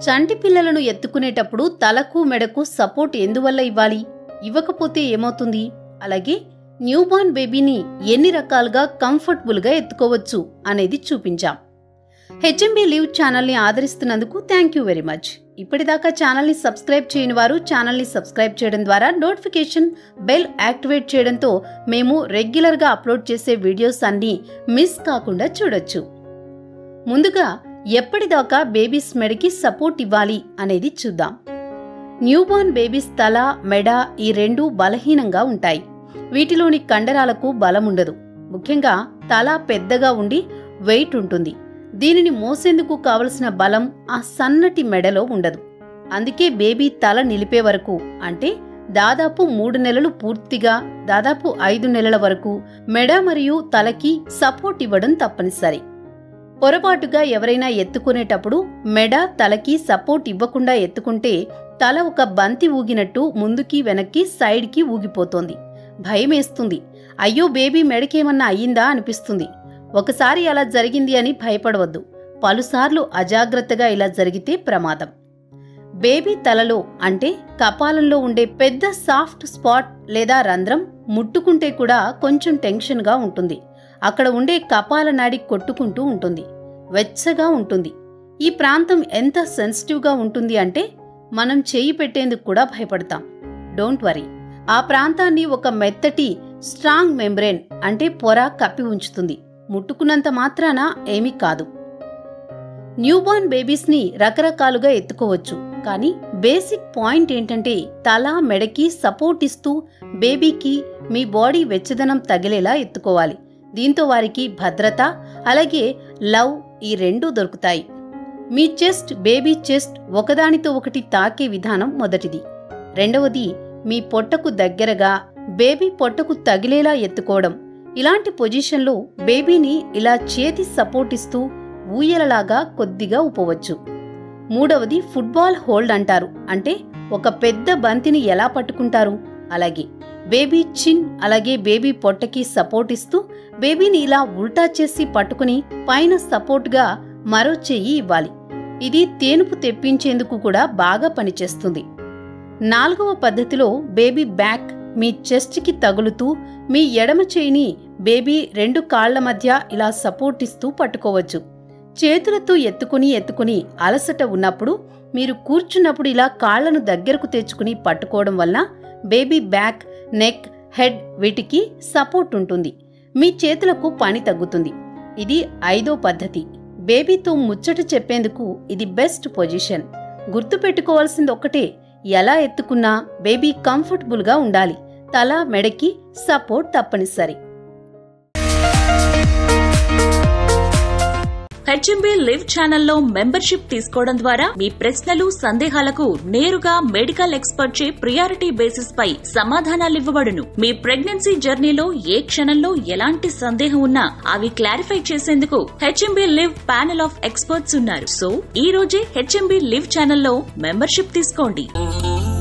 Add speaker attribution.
Speaker 1: చంటి పిల్లలను ఎత్తుకునేటప్పుడు తలకు మెడకు సపోర్ట్ ఎందువల్ల ఇవ్వాలి ఇవ్వకపోతే ఏమవుతుంది అలాగే న్యూబార్న్ బేబీని ఎన్ని రకాలుగా కంఫర్టబుల్గా ఎత్తుకోవచ్చు అనేది చూపించాం హెచ్ఎంబీ లీవ్ ఛానల్ని ఆదరిస్తున్నందుకు థ్యాంక్ యూ వెరీ మచ్ ఇప్పటిదాకా ఛానల్ని సబ్స్క్రైబ్ చేయని వారు ఛానల్ని సబ్స్క్రైబ్ చేయడం ద్వారా నోటిఫికేషన్ బెల్ యాక్టివేట్ చేయడంతో మేము రెగ్యులర్గా అప్లోడ్ చేసే వీడియోస్ అన్నీ మిస్ కాకుండా చూడొచ్చు ముందుగా ఎప్పటిదాకా బేబీస్ మెడకి సపోర్ట్ ఇవ్వాలి అనేది చూద్దాం న్యూబార్న్ బేబీస్ తల మెడ ఈ రెండు బలహీనంగా ఉంటాయి వీటిలోని కండరాలకు బలం ఉండదు ముఖ్యంగా తల పెద్దగా ఉండి వెయిట్ ఉంటుంది దీనిని మోసేందుకు కావలసిన బలం ఆ సన్నటి మెడలో ఉండదు అందుకే బేబీ తల నిలిపే వరకు అంటే దాదాపు మూడు నెలలు పూర్తిగా దాదాపు ఐదు నెలల వరకు మెడ మరియు తలకి సపోర్ట్ ఇవ్వడం తప్పనిసరి పొరపాటుగా ఎవరైనా ఎత్తుకునేటప్పుడు మెడ తలకి సపోర్ట్ ఇవ్వకుండా ఎత్తుకుంటే తల ఒక బంతి ఊగినట్టు ముందుకి వెనక్కి సైడ్కి ఊగిపోతోంది భయమేస్తుంది అయ్యో బేబీ మెడకేమన్నా అయ్యిందా అనిపిస్తుంది ఒకసారి అలా జరిగింది అని భయపడవద్దు పలుసార్లు అజాగ్రత్తగా ఇలా జరిగితే ప్రమాదం బేబీ తలలో అంటే కపాలంలో ఉండే పెద్ద సాఫ్ట్ స్పాట్ లేదా రంధ్రం ముట్టుకుంటే కూడా కొంచెం టెన్షన్గా ఉంటుంది అక్కడ ఉండే కపాల నాడి కొట్టుకుంటూ ఉంటుంది వెచ్చగా ఉంటుంది ఈ ప్రాంతం ఎంత సెన్సిటివ్గా ఉంటుంది అంటే మనం చేయి పెట్టేందుకు కూడా భయపడతాం డోంట్ వరీ ఆ ప్రాంతాన్ని ఒక మెత్తటి స్ట్రాంగ్ మెంబ్రేన్ అంటే పొర కప్పి ఉంచుతుంది ముట్టుకున్నంత మాత్రాన ఏమీ కాదు న్యూబార్న్ బేబీస్ని రకరకాలుగా ఎత్తుకోవచ్చు కానీ బేసిక్ పాయింట్ ఏంటంటే తల మెడకి సపోర్ట్ ఇస్తూ బేబీకి మీ బాడీ వెచ్చదనం తగిలేలా ఎత్తుకోవాలి దీంతో వారికి భద్రత అలాగే లవ్ ఈ రెండూ దొరుకుతాయి మీ చెస్ట్ బేబీ చెస్ట్ ఒకదానితో ఒకటి తాకే విధానం మొదటిది రెండవది మీ పొట్టకు దగ్గరగా బేబీ పొట్టకు తగిలేలా ఎత్తుకోవడం ఇలాంటి పొజిషన్లో బేబీని ఇలా చేతి సపోర్ట్ ఇస్తూ ఊయలలాగా కొద్దిగా ఉపవచ్చు మూడవది ఫుట్బాల్ హోల్డ్ అంటారు అంటే ఒక పెద్ద బంతిని ఎలా పట్టుకుంటారు అలాగే బేబీ చిన్ అలాగే బేబీ పొట్టకి సపోర్ట్ ఇస్తూ బేబీని ఇలా ఉల్టా చేసి పట్టుకుని పైన సపోర్ట్గా మరో చెయ్యి ఇవ్వాలి ఇది తేనుపు తెప్పించేందుకు కూడా బాగా పనిచేస్తుంది నాలుగవ పద్ధతిలో బేబీ బ్యాక్ మీ చెస్ట్కి తగులుతూ మీ ఎడమ చేయిని బేబీ రెండు కాళ్ల మధ్య ఇలా సపోర్ట్ ఇస్తూ పట్టుకోవచ్చు చేతులతో ఎత్తుకుని ఎత్తుకుని అలసట ఉన్నప్పుడు మీరు కూర్చున్నప్పుడు ఇలా కాళ్లను దగ్గరకు తెచ్చుకుని పట్టుకోవడం వల్ల బేబీ బ్యాక్ నెక్ హెడ్ వీటికి సపోర్ట్ ఉంటుంది మీ చేతులకు పని తగ్గుతుంది ఇది ఐదో పద్ధతి బేబీతో ముచ్చట చెప్పేందుకు ఇది బెస్ట్ పొజిషన్ గుర్తుపెట్టుకోవాల్సింది ఒక్కటే ఎలా ఎత్తుకున్నా బేబీ కంఫర్టబుల్గా ఉండాలి తల మెడకి సపోర్ట్ తప్పనిసరి
Speaker 2: హెచ్ఎంబీ లివ్ ఛానల్లో మెంబర్షిప్ తీసుకోవడం ద్వారా మీ ప్రశ్నలు సందేహాలకు నేరుగా మెడికల్ ఎక్స్పర్ట్ చే ప్రియారిటీ బేసిస్ పై సమాధానాలు ఇవ్వబడును మీ ప్రెగ్నెన్సీ జర్నీలో ఏ క్షణంలో ఎలాంటి సందేహం ఉన్నా అవి క్లారిఫై చేసేందుకు HMB live panel of experts ఉన్నారు సో ఈ రోజే హెచ్ఎంబీ లివ్ ఛానల్లో మెంబర్షిప్ తీసుకోండి